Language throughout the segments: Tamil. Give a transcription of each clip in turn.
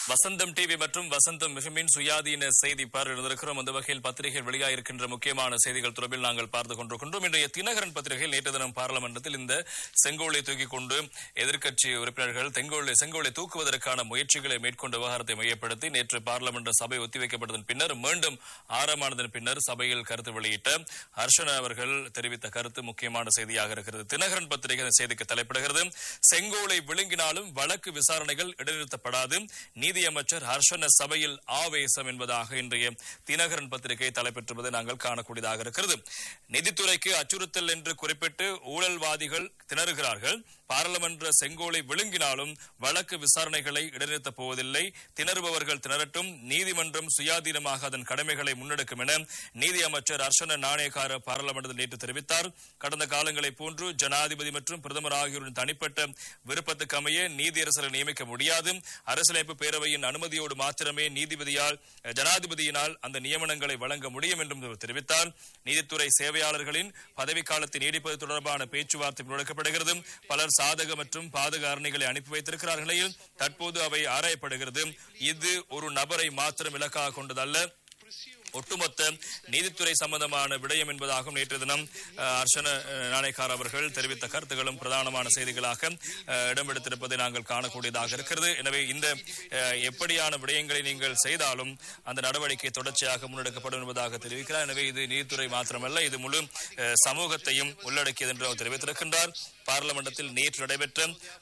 வசந்தம் டிவி மற்றும் வசந்தம் மிகமின் சுயாதீன செய்தி பார்வையிட்டிருக்கிறோம் அந்த வகையில் பத்திரிகையில் வெளியாகிருக்கின்ற முக்கியமான செய்திகள் தொடர்பில் நாங்கள் பார்த்து கொண்டிருக்கின்றோம் இன்றைய தினகரன் பத்திரிகையில் நேற்று தினம் பாராளுமன்றத்தில் இந்த செங்கோலை தூக்கிக் கொண்டு எதிர்க்கட்சி உறுப்பினர்கள் தெங்கோலை செங்கோலை தூக்குவதற்கான முயற்சிகளை மேற்கொண்ட விவகாரத்தை மையப்படுத்தி நேற்று பாராளுமன்ற சபை ஒத்திவைக்கப்பட்டதன் பின்னர் மீண்டும் ஆரம்பமானதன் பின்னர் சபையில் கருத்து வெளியிட்ட ஹர்ஷன அவர்கள் தெரிவித்த கருத்து முக்கியமான செய்தியாக இருக்கிறது தினகரன் பத்திரிகை இந்த செய்திக்கு தலைப்பிடுகிறது செங்கோலை விழுங்கினாலும் வழக்கு விசாரணைகள் இடைநிறுத்தப்படாது நீதியமைச்சர் ஹர்ஷன சபையில் ஆவேசம் என்பதாக இன்றைய தினகரன் பத்திரிகை தலைப்பெற்றுவதை நாங்கள் காணக்கூடியதாக இருக்கிறது நிதித்துறைக்கு அச்சுறுத்தல் என்று குறிப்பிட்டு ஊழல்வாதிகள் திணறுகிறார்கள் பாராளுமன்ற செங்கோலை விழுங்கினாலும் வழக்கு விசாரணைகளை இடைநிறுத்தப் போவதில்லை திணறுபவர்கள் திணறட்டும் நீதிமன்றம் சுயாதீனமாக அதன் கடமைகளை முன்னெடுக்கும் என நீதி அமைச்சர் அர்ஷன நாணயக்கார பாராளுமன்றத்தில் நேற்று தெரிவித்தார் கடந்த காலங்களைப் போன்று ஜனாதிபதி மற்றும் பிரதமர் ஆகியோரின் தனிப்பட்ட விருப்பத்துக்கு அமைய நீதியரசரை நியமிக்க முடியாது அரசியலமைப்பு பேரவையின் அனுமதியோடு மாத்திரமே நீதிபதியால் ஜனாதிபதியினால் அந்த நியமனங்களை வழங்க முடியும் என்றும் அவர் தெரிவித்தார் நீதித்துறை சேவையாளர்களின் பதவிக்காலத்தை நீடிப்பது தொடர்பான பேச்சுவார்த்தை முன்னெடுக்கப்படுகிறது பலர் சாதக மற்றும் பாதக அரணைகளை அனுப்பி வைத்திருக்கிறார் நிலையில் தற்போது அவை ஆராயப்படுகிறது இது ஒரு நபரை மாத்திரம் இலக்காக கொண்டதல்ல ஒட்டுமொத்த நீதித்துறை சம்பந்தமான விடயம் என்பதாகவும் நேற்று தினம் அஹ், அர்ச்சன அஹ், நாணயக்கார் அவர்கள் தெரிவித்த கருத்துகளும் பிரதானமான செய்திகளாக அஹ், இடம்பெடுத்திருப்பதை நாங்கள் காணக்கூடியதாக இருக்கிறது எனவே இந்த அஹ், எப்படியான விடயங்களை நீங்கள் செய்தாலும் அந்த நடவடிக்கை தொடர்ச்சியாக முன்னெடுக்கப்படும் என்பதாக தெரிவிக்கிறார் எனவே இது நீதித்துறை மாத்திரமல்ல இது முழு அஹ், சமூகத்தையும் உள்ளடக்கியது என்று அவர் தெரிவித்திருக்கின்றார் பார்லமெண்டத்தில் நேற்று நடைபெற்ற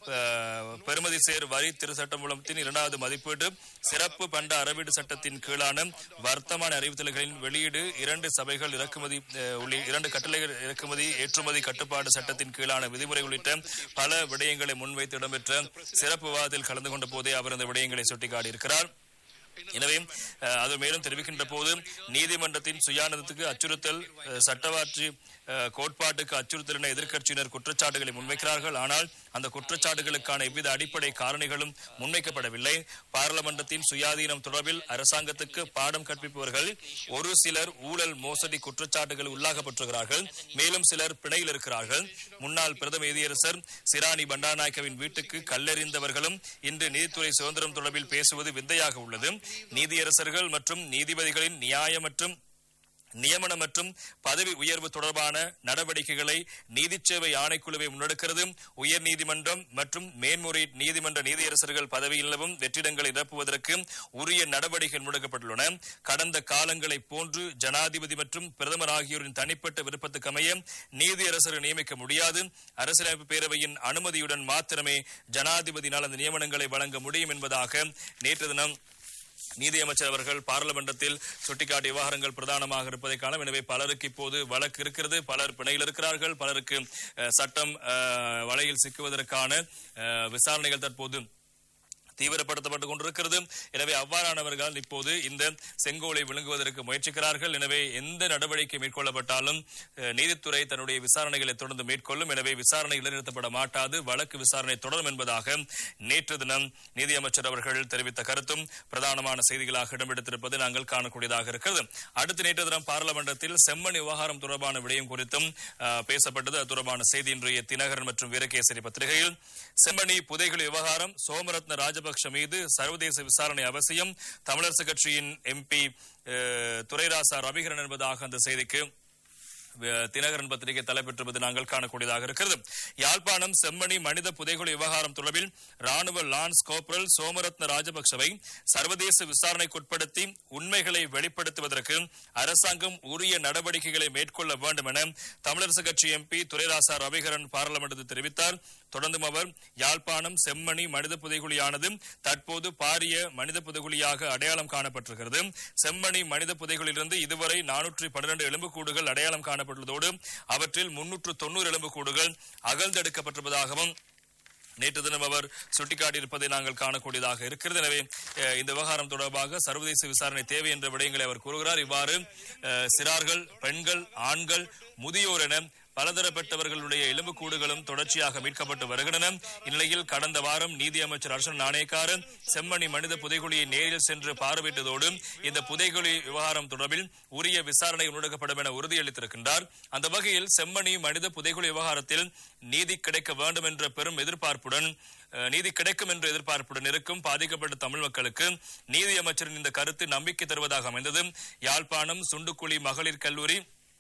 அஹ், பெறுமதி சேர் வரி திருச்சட்ட மூலத்தின் இரண்டாவது மதிப்பீடு சிறப்பு பண்ட அறவீடு சட்டத்தின் கீழான வர்த்தமான அறிவித்தல்களின் வெளியீடு இரண்டு சபைகள் இறக்குமதி அஹ், உள்ளி- இரண்டு கட்டளைகள் இறக்குமதி ஏற்றுமதி கட்டுப்பாடு சட்டத்தின் கீழான விதிமுறை உள்ளிட்ட பல விடயங்களை முன்வைத்து இடம்பெற்ற சிறப்பு விவாதத்தில் கலந்து கொண்ட போதே அவர் இந்த விடயங்களை சுட்டிக்காட்டியிருக்கிறார் எனவே அஹ், அது மேலும் தெரிவிக்கின்ற போது நீதிமன்றத்தின் சுயானதத்துக்கு அச்சுறுத்தல் அஹ், சட்டவாற்றி அஹ், கோட்பாட்டுக்கு அச்சுறுத்தல் என எதிர்க்கட்சியினர் குற்றச்சாட்டுகளை முன்வைக்கிறார்கள் ஆனால் அந்த குற்றச்சாட்டுகளுக்கான எவ்வித அடிப்படை காரணிகளும் முன்வைக்கப்படவில்லை பாராளுமன்றத்தின் சுயாதீனம் தொடர்பில் அரசாங்கத்துக்கு பாடம் கற்பிப்பவர்கள் ஒரு சிலர் ஊழல் மோசடி குற்றச்சாட்டுகள் உள்ளாகப்பட்டிருக்கிறார்கள் மேலும் சிலர் பிணையில் இருக்கிறார்கள் முன்னாள் பிரதம நீதியரசர் சிராணி பண்டாநாயக்கவின் வீட்டுக்கு கல்லெறிந்தவர்களும் இன்று நீதித்துறை சுதந்திரம் தொடர்பில் பேசுவது விந்தையாக உள்ளது நீதியரசர்கள் மற்றும் நீதிபதிகளின் நியாய மற்றும் நியமனம் மற்றும் பதவி உயர்வு தொடர்பான நடவடிக்கைகளை நீதிச்சேவை ஆணைக்குழுவை முன்னெடுக்கிறது உயர் நீதிமன்றம் மற்றும் மேன்முறையீட்டு நீதிமன்ற நீதியரசர்கள் பதவியிலவும் வெற்றிடங்களை நிரப்புவதற்கு உரிய நடவடிக்கைகள் முன்னெடுக்கப்பட்டுள்ளன கடந்த காலங்களைப் போன்று ஜனாதிபதி மற்றும் பிரதமர் ஆகியோரின் தனிப்பட்ட விருப்பத்துக்கு அமைய நீதியரசரை நியமிக்க முடியாது அரசியலமைப்பு பேரவையின் அனுமதியுடன் மாத்திரமே ஜனாதிபதியினால் அந்த நியமனங்களை வழங்க முடியும் என்பதாக நேற்று தினம் நீதியமைச்சர் அவர்கள் பாராளுமன்றத்தில் சுட்டிக்காட்டிய விவகாரங்கள் பிரதானமாக இருப்பதை காணும் எனவே பலருக்கு இப்போது வழக்கு இருக்கிறது பலர் பிணையில் இருக்கிறார்கள் பலருக்கு அஹ், சட்டம் அஹ், வலையில் சிக்குவதற்கான அஹ், விசாரணைகள் தற்போது தீவிரப்படுத்தப்பட்டுக் கொண்டிருக்கிறது எனவே அவ்வாறானவர்கள் இப்போது இந்த செங்கோலை விழுங்குவதற்கு முயற்சிக்கிறார்கள் எனவே எந்த நடவடிக்கை மேற்கொள்ளப்பட்டாலும் அஹ், நீதித்துறை தன்னுடைய விசாரணைகளை தொடர்ந்து மேற்கொள்ளும் எனவே விசாரணை இடைநிறுத்தப்பட மாட்டாது வழக்கு விசாரணை தொடரும் என்பதாக நேற்று தினம் நீதியமைச்சர் அவர்கள் தெரிவித்த கருத்தும் பிரதானமான செய்திகளாக இடம்பெடுத்திருப்பது நாங்கள் காணக்கூடியதாக இருக்கிறது அடுத்து நேற்று தினம் பாராளுமன்றத்தில் செம்மணி விவகாரம் தொடர்பான விடயம் குறித்தும் அஹ், பேசப்பட்டது அது தொடர்பான செய்தி இன்றைய தினகரன் மற்றும் வீரகேசரி பத்திரிகையில் செம்மணி புதைகுழி விவகாரம் சோமரத்ன ராஜபக்ஷ மீது சர்வதேச விசாரணை அவசியம் தமிழரசு கட்சியின் எம்பி துரைராசா ரவிகரன் என்பதாக அந்த செய்திக்கு அஹ், தினகரன் பத்திரிகை தலைப்பெற்றிருப்பது நாங்கள் காணக்கூடியதாக இருக்கிறது யாழ்ப்பாணம் செம்மணி மனித புதைகுழி விவகாரம் தொடர்பில் ராணுவ லான்ஸ் கோப்ரல் சோமரத்ன ராஜபக்சவை சர்வதேச விசாரணைக்குட்படுத்தி உண்மைகளை வெளிப்படுத்துவதற்கு அரசாங்கம் உரிய நடவடிக்கைகளை மேற்கொள்ள வேண்டும் என தமிழரசு கட்சி எம்பி துரைராசா ரவிகரன் பாராளுமன்றத்தில் தெரிவித்தார் தொடர்ந்தும் அவர் யாழ்ப்பாணம் செம்மணி மனித புதைகுழியானது தற்போது பாரிய மனித புதைகுழியாக அடையாளம் காணப்பட்டிருக்கிறது செம்மணி மனித புதைகுழியிலிருந்து இதுவரை நானூற்றி பன்னிரண்டு எலும்புக்கூடுகள் அடையாளம் காணப்பட்டுள்ளதோடு அவற்றில் முன்னூற்று தொண்ணூறு எலும்புக்கூடுகள் அகழ்ந்தெடுக்கப்பட்டிருப்பதாகவும் நேற்று தினம் அவர் சுட்டிக்காட்டியிருப்பதை நாங்கள் காணக்கூடியதாக இருக்கிறது எனவே அஹ், இந்த விவகாரம் தொடர்பாக சர்வதேச விசாரணை தேவை என்ற விடயங்களை அவர் கூறுகிறார் இவ்வாறு அஹ், சிறார்கள் பெண்கள் ஆண்கள் முதியோர் என பலதரப்பட்டவர்களுடைய எலும்புக்கூடுகளும் தொடர்ச்சியாக மீட்கப்பட்டு வருகின்றன இந்நிலையில் கடந்த வாரம் நீதி அமைச்சர் அர்ஷன் நாணயக்காரன் செம்மணி மனித புதைகுழியை நேரில் சென்று பார்வையிட்டதோடு இந்த புதைகுழி விவகாரம் தொடர்பில் உரிய விசாரணை முன்னெடுக்கப்படும் என உறுதியளித்திருக்கின்றார் அந்த வகையில் செம்மணி மனித புதைகுழி விவகாரத்தில் நீதி கிடைக்க வேண்டும் என்ற பெரும் எதிர்பார்ப்புடன் அஹ், நீதி கிடைக்கும் என்ற எதிர்பார்ப்புடன் இருக்கும் பாதிக்கப்பட்ட தமிழ் மக்களுக்கு நீதி அமைச்சரின் இந்த கருத்து நம்பிக்கை தருவதாக அமைந்தது யாழ்ப்பாணம் சுண்டுக்குழி மகளிர் கல்லூரி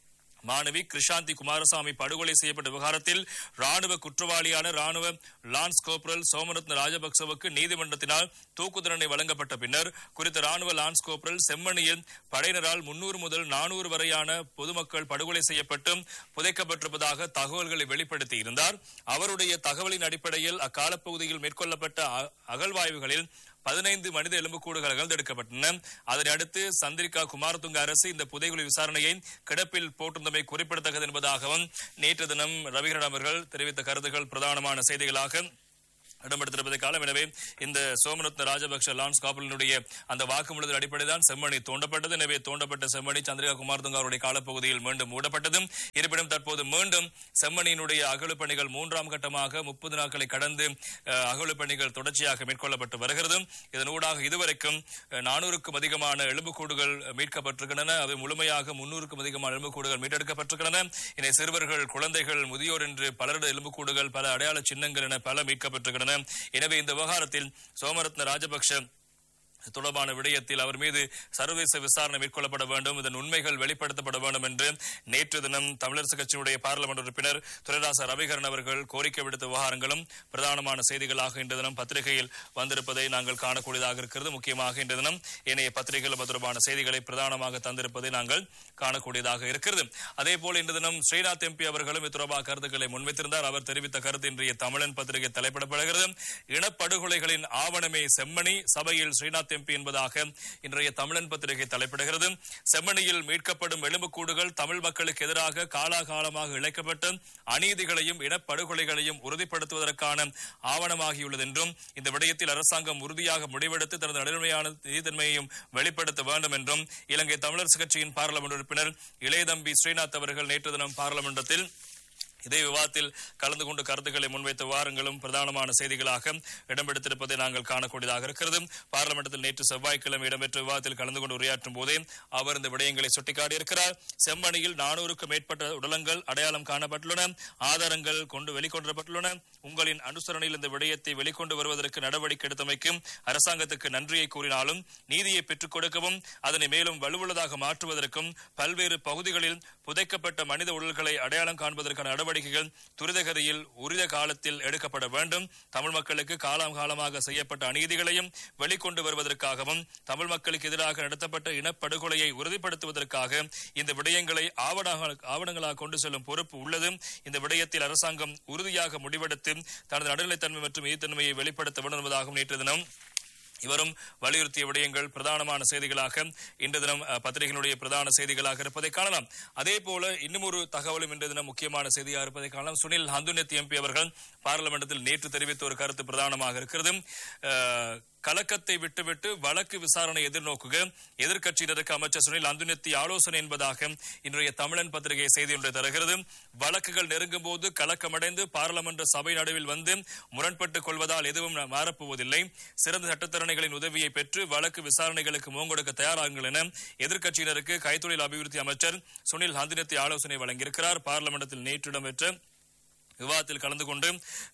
மாணவி கிருஷாந்தி குமாரசாமி படுகொலை செய்யப்பட்ட விவகாரத்தில் ராணுவ குற்றவாளியான ராணுவ லான்ஸ் கோப்ரல் சோமரத்ன ராஜபக்சவுக்கு நீதிமன்றத்தினால் தூக்கு தண்டனை வழங்கப்பட்ட பின்னர் குறித்த ராணுவ லான்ஸ் கோப்ரல் செம்மணியில் படையினரால் முன்னூறு முதல் நானூறு வரையான பொதுமக்கள் படுகொலை செய்யப்பட்டு புதைக்கப்பட்டிருப்பதாக தகவல்களை வெளிப்படுத்தி இருந்தார் அவருடைய தகவலின் அடிப்படையில் அக்காலப்பகுதியில் மேற்கொள்ளப்பட்ட அ- அகழ்வாய்வுகளில் பதினைந்து மனித எலும்புக்கூடுகள் அகழ்ந்தெடுக்கப்பட்டன அதனை அடுத்து சந்திரிகா குமாரதுங்க அரசு இந்த புதைகுழி விசாரணையை கிடப்பில் போட்டிருந்தமை குறிப்பிடத்தக்கது என்பதாகவும் நேற்று தினம் ரவிகரன் அவர்கள் தெரிவித்த கருத்துக்கள் பிரதானமான செய்திகளாக இடம்பெடுத்திருப்பதை காலம் எனவே இந்த சோமரத்ன ராஜபக்ஷ லான்ஸ் காப்பலினுடைய அந்த வாக்குமூலத்தின் அடிப்படையில் தான் செம்மணி தோண்டப்பட்டது எனவே தோண்டப்பட்ட செம்மணி சந்திரிகா குமாரதுங்க அவருடைய காலப்பகுதியில் மீண்டும் மூடப்பட்டது இருப்பினும் தற்போது மீண்டும் செம்மணியினுடைய அகழ்வு பணிகள் மூன்றாம் கட்டமாக முப்பது நாட்களை கடந்து அஹ், அகழ்வு பணிகள் தொடர்ச்சியாக மேற்கொள்ளப்பட்டு வருகிறது இதனூடாக இதுவரைக்கும் அஹ், நானூறுக்கும் அதிகமான எலும்புக்கூடுகள் மீட்கப்பட்டிருக்கின்றன அவை முழுமையாக முன்னூறுக்கும் அதிகமான எலும்புக்கூடுகள் மீட்டெடுக்கப்பட்டிருக்கின்றன இதை சிறுவர்கள் குழந்தைகள் முதியோர் என்று பலருடைய எலும்புக்கூடுகள் பல அடையாள சின்னங்கள் என பல மீட்கப்பட்டிருக்கின்றன எனவே இந்த விவகாரத்தில் சோமரத்ன ராஜபக்ஷ தொடர்பான விடயத்தில் அவர் மீது சர்வதேச விசாரணை மேற்கொள்ளப்பட வேண்டும் இதன் உண்மைகள் வெளிப்படுத்தப்பட வேண்டும் என்று நேற்று தினம் தமிழரசு கட்சியினுடைய பாராளுமன்ற உறுப்பினர் துரைராச ரவிகரன் அவர்கள் கோரிக்கை விடுத்த விவகாரங்களும் பிரதானமான செய்திகளாக இன்று தினம் பத்திரிகையில் வந்திருப்பதை நாங்கள் காணக்கூடியதாக இருக்கிறது முக்கியமாக இன்று தினம் ஏனைய பத்திரிகைகள் அது தொடர்பான செய்திகளை பிரதானமாக தந்திருப்பதை நாங்கள் காணக்கூடியதாக இருக்கிறது அதே போல இன்று தினம் ஸ்ரீநாத் எம்பி அவர்களும் இது தொடர்பாக கருத்துக்களை முன்வைத்திருந்தார் அவர் தெரிவித்த கருத்து இன்றைய தமிழன் பத்திரிகை தலைப்பிடப்படுகிறது இனப்படுகொலைகளின் ஆவணமே செம்மணி சபையில் ஸ்ரீநாத் எம்பி என்பதாக இன்றைய தமிழன் பத்திரிகை தலைப்பிடுகிறது செம்மணியில் மீட்கப்படும் எலும்புக்கூடுகள் தமிழ் மக்களுக்கு எதிராக காலாகாலமாக இழைக்கப்பட்ட அநீதிகளையும் இனப்படுகொலைகளையும் உறுதிப்படுத்துவதற்கான ஆவணமாகியுள்ளது என்றும் இந்த விடயத்தில் அரசாங்கம் உறுதியாக முடிவெடுத்து தனது நடுமையான நீதித்தன்மையையும் வெளிப்படுத்த வேண்டும் என்றும் இலங்கை தமிழரசு கட்சியின் பாராளுமன்ற உறுப்பினர் இளையதம்பி ஸ்ரீநாத் அவர்கள் நேற்று தினம் பாராளுமன்றத்தில் இதே விவாதத்தில் கலந்து கொண்டு கருத்துக்களை முன்வைத்த வாரங்களும் பிரதானமான செய்திகளாக இடம்பெடுத்திருப்பதை நாங்கள் காணக்கூடியதாக இருக்கிறது பார்லிமெண்டத்தில் நேற்று செவ்வாய்க்கிழமை இடம்பெற்ற விவாதத்தில் கலந்து கொண்டு உரையாற்றும் போதே அவர் இந்த விடயங்களை சுட்டிக்காட்டியிருக்கிறார் செம்மணியில் நானூறுக்கும் மேற்பட்ட உடலங்கள் அடையாளம் காணப்பட்டுள்ளன ஆதாரங்கள் கொண்டு வெளிக்கொண்டப்பட்டுள்ளன உங்களின் அனுசரணையில் இந்த விடயத்தை வெளிக்கொண்டு வருவதற்கு நடவடிக்கை எடுத்தமைக்கும் அரசாங்கத்துக்கு நன்றியை கூறினாலும் நீதியை பெற்றுக் கொடுக்கவும் அதனை மேலும் வலுவுள்ளதாக மாற்றுவதற்கும் பல்வேறு பகுதிகளில் புதைக்கப்பட்ட மனித உடல்களை அடையாளம் காண்பதற்கான நடவடிக்கைகள் துரிதகதியில் உரிய காலத்தில் எடுக்கப்பட வேண்டும் தமிழ் மக்களுக்கு காலம் காலமாக செய்யப்பட்ட அநீதிகளையும் வெளிக்கொண்டு வருவதற்காகவும் தமிழ் மக்களுக்கு எதிராக நடத்தப்பட்ட இனப்படுகொலையை உறுதிப்படுத்துவதற்காக இந்த விடயங்களை ஆவண- ஆவணங்களாக கொண்டு செல்லும் பொறுப்பு உள்ளது இந்த விடயத்தில் அரசாங்கம் உறுதியாக முடிவெடுத்து தனது நடுநிலைத்தன்மை மற்றும் ஈத்தன்மையை வெளிப்படுத்த வேண்டும் என்பதாகவும் நேற்று தினம் இவரும் வலியுறுத்திய விடயங்கள் பிரதானமான செய்திகளாக இன்று தினம் அஹ், பத்திரிகையினுடைய பிரதான செய்திகளாக இருப்பதை காணலாம் அதே போல இன்னும் ஒரு தகவலும் இன்று தினம் முக்கியமான செய்தியாக இருப்பதை காணலாம் சுனில் ஹந்துனத் எம்பி அவர்கள் பாராளுமன்றத்தில் நேற்று தெரிவித்த ஒரு கருத்து பிரதானமாக இருக்கிறது அஹ், கலக்கத்தை விட்டுவிட்டு வழக்கு விசாரணை எதிர்நோக்குக எதிர்க்கட்சியினருக்கு அமைச்சர் சுனில் அந்துனத்தி ஆலோசனை என்பதாக இன்றைய தமிழன் பத்திரிகை செய்தி ஒன்றை தருகிறது வழக்குகள் நெருங்கும் போது கலக்கமடைந்து பாராளுமன்ற சபை நடுவில் வந்து முரண்பட்டுக் கொள்வதால் எதுவும் மாறப்போவதில்லை சிறந்த சட்டத்தரணிகளின் உதவியை பெற்று வழக்கு விசாரணைகளுக்கு முகங்கொடுக்க தயாராகுங்கள் என எதிர்க்கட்சியினருக்கு கைத்தொழில் அபிவிருத்தி அமைச்சர் சுனில் ஹந்தினத்தி ஆலோசனை வழங்கியிருக்கிறார் பாராளுமன்றத்தில் நேற்று இடம்பெற்ற விவாதத்தில் கலந்து கொண்டு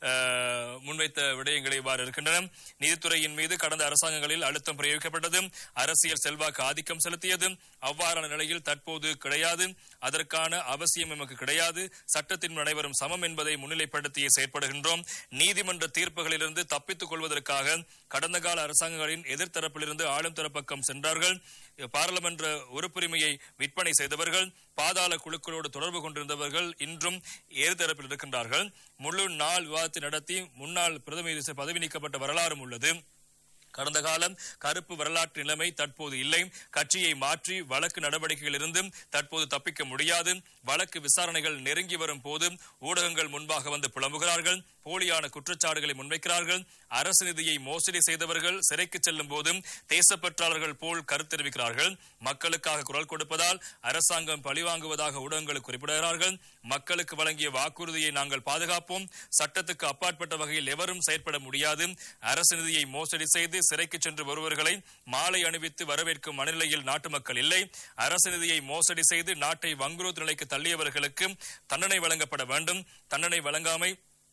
அஹ், முன்வைத்த விடயங்களை இவ்வாறு இருக்கின்றன நீதித்துறையின் மீது கடந்த அரசாங்கங்களில் அழுத்தம் பிரயோகிக்கப்பட்டது அரசியல் செல்வாக்கு ஆதிக்கம் செலுத்தியது அவ்வாறான நிலையில் தற்போது கிடையாது அதற்கான அவசியம் எமக்கு கிடையாது சட்டத்தின் முன் அனைவரும் சமம் என்பதை முன்னிலைப்படுத்தி செயற்படுகின்றோம் நீதிமன்ற தீர்ப்புகளிலிருந்து தப்பித்துக் கொள்வதற்காக கடந்த கால அரசாங்கங்களின் எதிர்த்தரப்பிலிருந்து ஆளும் தரப்பக்கம் சென்றார்கள் பாராளுமன்ற உறுப்புரிமையை விற்பனை செய்தவர்கள் பாதாள குழுக்களோடு தொடர்பு கொண்டிருந்தவர்கள் இன்றும் எதிர்த்தரப்பில் இருக்கின்றார்கள் முழு நாள் விவாதத்தை நடத்தி முன்னாள் பிரதம பதவி நீக்கப்பட்ட வரலாறும் உள்ளது கடந்த காலம் கருப்பு வரலாற்று நிலைமை தற்போது இல்லை கட்சியை மாற்றி வழக்கு நடவடிக்கைகள் இருந்தும் தற்போது தப்பிக்க முடியாது வழக்கு விசாரணைகள் நெருங்கி வரும் போது ஊடகங்கள் முன்பாக வந்து புலம்புகிறார்கள் போலியான குற்றச்சாட்டுகளை முன்வைக்கிறார்கள் அரசு நிதியை மோசடி செய்தவர்கள் சிறைக்கு செல்லும் போதும் தேசப்பற்றாளர்கள் போல் கருத்தெரிவிக்கிறார்கள் மக்களுக்காக குரல் கொடுப்பதால் அரசாங்கம் பழிவாங்குவதாக ஊடகங்கள் குறிப்பிடுகிறார்கள் மக்களுக்கு வழங்கிய வாக்குறுதியை நாங்கள் பாதுகாப்போம் சட்டத்துக்கு அப்பாற்பட்ட வகையில் எவரும் செயற்பட முடியாது அரசு நிதியை மோசடி செய்து சிறைக்கு சென்று வருபவர்களை மாலை அணிவித்து வரவேற்கும் மனநிலையில் நாட்டு மக்கள் இல்லை அரசு நிதியை மோசடி செய்து நாட்டை வங்குரோத்து நிலைக்கு தள்ளியவர்களுக்கு தண்டனை வழங்கப்பட வேண்டும் தண்டனை வழங்காமை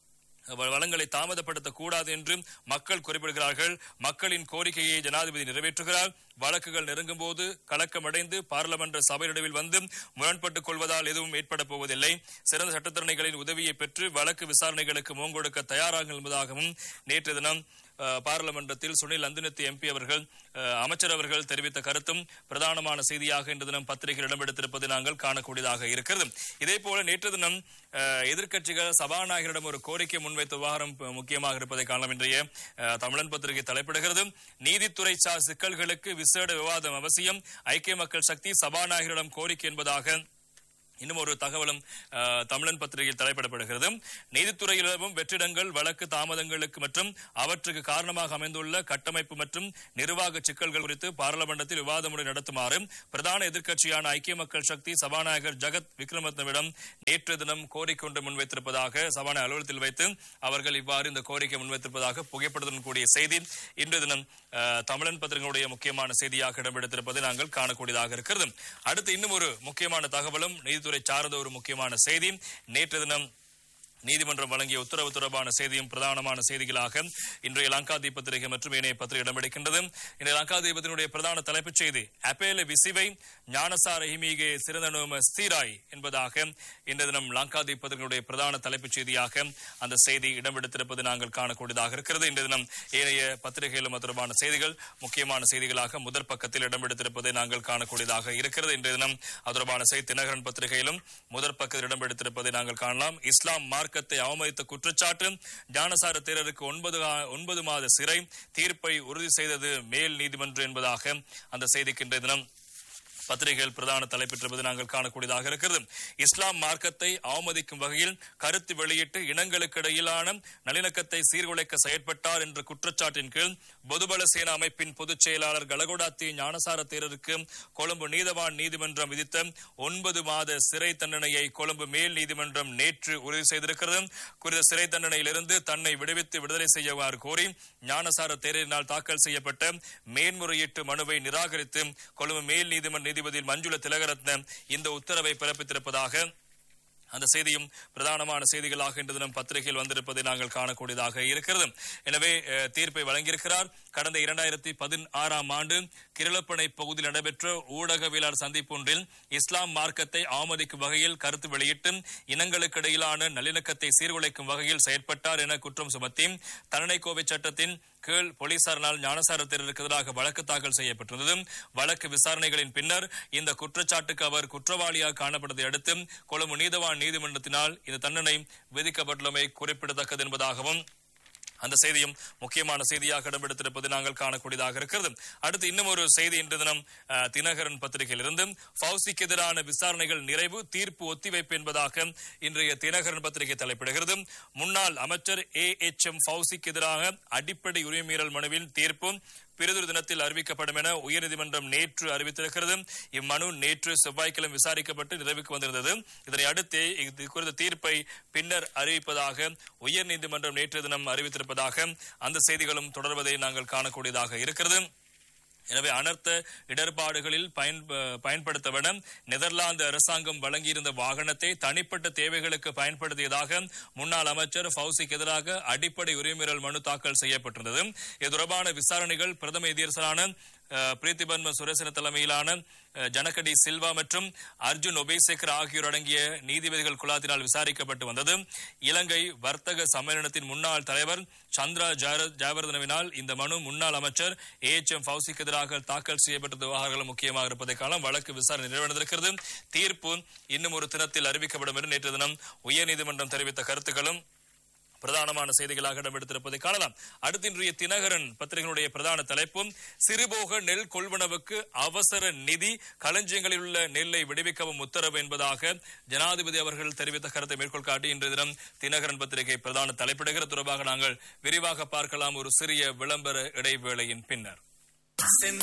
வ- வளங்களை தாமதப்படுத்தக் கூடாது என்று மக்கள் குறிப்பிடுகிறார்கள் மக்களின் கோரிக்கையை ஜனாதிபதி நிறைவேற்றுகிறார் வழக்குகள் நெருங்கும் போது கலக்கமடைந்து பாராளுமன்ற சபை நடுவில் வந்து முரண்பட்டுக் கொள்வதால் எதுவும் ஏற்பட போவதில்லை சிறந்த சட்டத்தரணிகளின் உதவியை பெற்று வழக்கு விசாரணைகளுக்கு முகங்கொடுக்க தயாராக என்பதாகவும் நேற்று தினம் அஹ், பாராளுமன்றத்தில் சுனில் அந்துனத்தி எம்பி அவர்கள் அஹ், அமைச்சர் அவர்கள் தெரிவித்த கருத்தும் பிரதானமான செய்தியாக இன்று தினம் பத்திரிகையில் இடம்பெடுத்திருப்பதை நாங்கள் காணக்கூடியதாக இருக்கிறது இதே போல நேற்று தினம் அஹ், எதிர்க்கட்சிகள் சபாநாயகரிடம் ஒரு கோரிக்கை முன்வைத்த விவகாரம் ப- முக்கியமாக இருப்பதை காணலாம் இன்றைய அஹ், தமிழன் பத்திரிகை தலைப்பிடுகிறது நீதித்துறை சார் சிக்கல்களுக்கு விசேட விவாதம் அவசியம் ஐக்கிய மக்கள் சக்தி சபாநாயகரிடம் கோரிக்கை என்பதாக இன்னும் ஒரு தகவலும் அஹ், தமிழன் பத்திரிகையில் தலைப்பிடப்படுகிறது நீதித்துறையிலும் வெற்றிடங்கள் வழக்கு தாமதங்களுக்கு மற்றும் அவற்றுக்கு காரணமாக அமைந்துள்ள கட்டமைப்பு மற்றும் நிர்வாக சிக்கல்கள் குறித்து பாராளுமன்றத்தில் விவாதமுறை நடத்துமாறு பிரதான எதிர்க்கட்சியான ஐக்கிய மக்கள் சக்தி சபாநாயகர் ஜகத் விக்ரமரத்னவிடம் நேற்று தினம் கோரிக்கை ஒன்று முன்வைத்திருப்பதாக சபாநாயகர் அலுவலகத்தில் வைத்து அவர்கள் இவ்வாறு இந்த கோரிக்கை முன்வைத்திருப்பதாக புகைப்படத்துடன் கூடிய செய்தி இன்று தினம் அஹ், தமிழன் பத்திரிகையுடைய முக்கியமான செய்தியாக இடம்பெடுத்திருப்பதை நாங்கள் காணக்கூடியதாக இருக்கிறது அடுத்து இன்னும் ஒரு முக்கியமான தகவலும் நீதித்துறை சார்ந்த ஒரு முக்கியமான செய்தி நேற்று தினம் நீதிமன்றம் வழங்கிய உத்தரவு தொடர்பான செய்தியும் பிரதானமான செய்திகளாக இன்றைய லங்காதீப் பத்திரிகை மற்றும் இணைய பத்திரிகை இடம்பெடுக்கின்றது இந்த லங்காதீபத்தினுடைய பிரதான தலைப்புச் செய்தி அப்பேல விசிவை ஞானசார ஹிமிகே சிறந்தனும ஸ்தீராய் என்பதாக இன்று தினம் லங்காதீப் பத்திரிகையுடைய பிரதான தலைப்புச் செய்தியாக அந்த செய்தி இடம்பெடுத்திருப்பது நாங்கள் காணக்கூடியதாக இருக்கிறது இன்று தினம் ஏனைய பத்திரிகையிலும் அது தொடர்பான செய்திகள் முக்கியமான செய்திகளாக முதற் பக்கத்தில் இடம்பெடுத்திருப்பதை நாங்கள் காணக்கூடியதாக இருக்கிறது இன்றைய தினம் அது தொடர்பான செய்தி தினகரன் பத்திரிகையிலும் முதற் பக்கத்தில் இடம்பெடுத்திருப்பதை நாங்கள் காணலாம் இஸ்லாம் மார்க்கத்தை அவமதித்த குற்றச்சாட்டு ஞானசார தேரருக்கு ஒன்பது கா- ஒன்பது மாத சிறை தீர்ப்பை உறுதி செய்தது மேல் நீதிமன்றம் என்பதாக அந்த செய்திக்கு இன்றைய தினம் பத்திரிகைகள் பிரதான தலைப்பெற்றிருப்பது நாங்கள் காணக்கூடியதாக இருக்கிறது இஸ்லாம் மார்க்கத்தை அவமதிக்கும் வகையில் கருத்து வெளியிட்டு இனங்களுக்கு இடையிலான நல்லிணக்கத்தை சீர்குலைக்க செயற்பட்டார் என்ற குற்றச்சாட்டின் கீழ் பொதுபல சேனா அமைப்பின் பொதுச் செயலாளர் கலகோடாத்தி ஞானசார தேரருக்கு கொழும்பு நீதவான் நீதிமன்றம் விதித்த ஒன்பது மாத சிறை தண்டனையை கொழும்பு மேல் நீதிமன்றம் நேற்று உறுதி செய்திருக்கிறது குறித்த சிறை தண்டனையிலிருந்து தன்னை விடுவித்து விடுதலை செய்யுமாறு கோரி ஞானசார தேரரினால் தாக்கல் செய்யப்பட்ட மேன்முறையீட்டு மனுவை நிராகரித்து கொழும்பு மேல் நீதிமன்ற நீதிபதி மஞ்சுள திலகரத்ன இந்த உத்தரவை பிறப்பித்திருப்பதாக அந்த செய்தியும் பிரதானமான செய்திகளாக இன்று தினம் பத்திரிகையில் வந்திருப்பதை நாங்கள் காணக்கூடியதாக இருக்கிறது எனவே அஹ், தீர்ப்பை வழங்கியிருக்கிறார் கடந்த இரண்டாயிரத்தி பதினாறாம் ஆண்டு கிரளப்பனை பகுதியில் நடைபெற்ற ஊடகவியலாளர் சந்திப்பு ஒன்றில் இஸ்லாம் மார்க்கத்தை அவமதிக்கும் வகையில் கருத்து வெளியிட்டு இனங்களுக்கு இடையிலான நல்லிணக்கத்தை சீர்குலைக்கும் வகையில் செயற்பட்டார் என குற்றம் சுமத்தி தண்டனை கோவை சட்டத்தின் கீழ் போலீசாரினால் ஞானசாரத்திற்கு எதிராக வழக்கு தாக்கல் செய்யப்பட்டிருந்தது வழக்கு விசாரணைகளின் பின்னர் இந்த குற்றச்சாட்டுக்கு அவர் குற்றவாளியாக காணப்பட்டதை அடுத்து கொழும்பு நீதவான் நீதிமன்றத்தினால் இந்த தண்டனை விதிக்கப்பட்டுள்ளமை குறிப்பிடத்தக்கது என்பதாகவும் அந்த செய்தியும் முக்கியமான செய்தியாக இடம்பெடுத்திருப்பது நாங்கள் காணக்கூடியதாக இருக்கிறது அடுத்து இன்னும் ஒரு செய்தி இன்று தினம் அஹ், தினகரன் பத்திரிகையில் இருந்து ஃபவுசிக்கு எதிரான விசாரணைகள் நிறைவு தீர்ப்பு ஒத்திவைப்பு என்பதாக இன்றைய தினகரன் பத்திரிகை தலைப்பிடுகிறது முன்னாள் அமைச்சர் ஏ எச் எம் ஃபவுசிக்கு எதிராக அடிப்படை உரிமை மீறல் மனுவின் தீர்ப்பு பிரிதொரு தினத்தில் அறிவிக்கப்படும் என உயர்நீதிமன்றம் நேற்று அறிவித்திருக்கிறது இம்மனு நேற்று செவ்வாய்க்கிழமை விசாரிக்கப்பட்டு நிறைவுக்கு வந்திருந்தது இதனை அடுத்து இது குறித்த தீர்ப்பை பின்னர் அறிவிப்பதாக உயர்நீதிமன்றம் நேற்று தினம் அறிவித்திருப்பதாக அந்த செய்திகளும் தொடர்வதை நாங்கள் காணக்கூடியதாக இருக்கிறது எனவே அனர்த்த இடர்பாடுகளில் பயன் பயன்படுத்தப்பட நெதர்லாந்து அரசாங்கம் வழங்கியிருந்த வாகனத்தை தனிப்பட்ட தேவைகளுக்கு பயன்படுத்தியதாக முன்னாள் அமைச்சர் ஃபவுசிக்கு எதிராக அடிப்படை உரிமையல் மனு தாக்கல் செய்யப்பட்டிருந்தது இது தொடர்பான விசாரணைகள் பிரதம எதிர்சலான அஹ், பிரீத்திபன்ம சுரேசன தலைமையிலான அஹ், ஜனகடி சில்வா மற்றும் அர்ஜுன் ஒபேசேகர் ஆகியோர் அடங்கிய நீதிபதிகள் குழாத்தினால் விசாரிக்கப்பட்டு வந்தது இலங்கை வர்த்தக சம்மேளனத்தின் முன்னாள் தலைவர் சந்திரா ஜார- ஜெயவர்தனவினால் இந்த மனு முன்னாள் அமைச்சர் ஏ எச் எம் ஃபவுசிக்கு எதிராக தாக்கல் செய்யப்பட்ட விவகாரங்களும் முக்கியமாக இருப்பதை காலம் வழக்கு விசாரணை நிறைவடைந்திருக்கிறது தீர்ப்பு இன்னும் ஒரு தினத்தில் அறிவிக்கப்படும் என்று நேற்று தினம் உயர்நீதிமன்றம் தெரிவித்த கருத்துக்களும் பிரதானமான செய்திகளாக இடம்பெடுத்திருப்பதை காணலாம் அடுத்து இன்றைய தினகரன் பத்திரிகையினுடைய பிரதான தலைப்பும் சிறுபோக நெல் கொள்வனவுக்கு அவசர நிதி களஞ்சியங்களில் உள்ள நெல்லை விடுவிக்கவும் உத்தரவு என்பதாக ஜனாதிபதி அவர்கள் தெரிவித்த கருத்தை மேற்கோள் காட்டி இன்றைய தினம் தினகரன் பத்திரிகை பிரதான தலைப்பிடுகிற தொடர்பாக நாங்கள் விரிவாக பார்க்கலாம் ஒரு சிறிய விளம்பர இடைவேளையின் பின்னர் செந்த